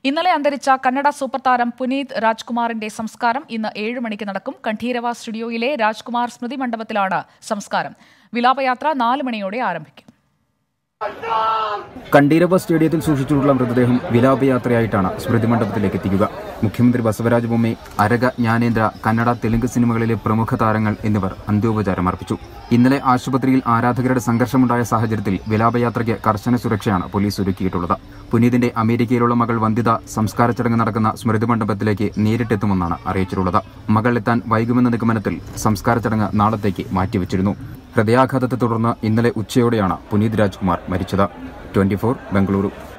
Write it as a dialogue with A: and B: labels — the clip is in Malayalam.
A: ഇന്നലെ അന്തരിച്ച കന്നഡ സൂപ്പർ താരം പുനീത് രാജ്കുമാറിന്റെ സംസ്കാരം ഇന്ന് ഏഴ് മണിക്ക് നടക്കും കണ്ഠീരവ സ്റ്റുഡിയോയിലെ രാജ്കുമാർ സ്മൃതി മണ്ഡപത്തിലാണ് സംസ്കാരം വിലാപയാത്ര നാല് മണിയോടെ ആരംഭിക്കും
B: കണ്ടീരവ സ്റ്റേഡിയത്തിൽ സൂക്ഷിച്ചിട്ടുള്ള മൃതദേഹം വിലാപയാത്രയായിട്ടാണ് സ്മൃതി മണ്ഡപത്തിലേക്ക് എത്തിക്കുക മുഖ്യമന്ത്രി ബസവരാജ ബൊമ്മെ അരക ജ്ഞാനേന്ദ്ര കന്നഡ തെലുങ്ക് സിനിമകളിലെ പ്രമുഖ താരങ്ങൾ എന്നിവർ അന്ത്യോപചാരം അർപ്പിച്ചു ഇന്നലെ ആശുപത്രിയിൽ ആരാധകരുടെ സംഘർഷമുണ്ടായ സാഹചര്യത്തിൽ വിലാപയാത്രയ്ക്ക് കർശന സുരക്ഷയാണ് പോലീസ് ഒരുക്കിയിട്ടുള്ളത് പുനീതിന്റെ അമേരിക്കയിലുള്ള മകൾ വന്ദിത സംസ്കാര ചടങ്ങ് നടക്കുന്ന സ്മൃതി മണ്ഡപത്തിലേക്ക് നേരിട്ടെത്തുമെന്നാണ് അറിയിച്ചിട്ടുള്ളത് മകൾ എത്താൻ വൈകുമെന്ന നിഗമനത്തിൽ സംസ്കാര ചടങ്ങ് നാളത്തേക്ക് മാറ്റിവെച്ചിരുന്നു ഹൃദയാഘാതത്തെ തുടർന്ന് ഇന്നലെ ഉച്ചയോടെയാണ് പുനീത് രാജ്കുമാർ മരിച്ചത് ട്വന്റി ബംഗളൂരു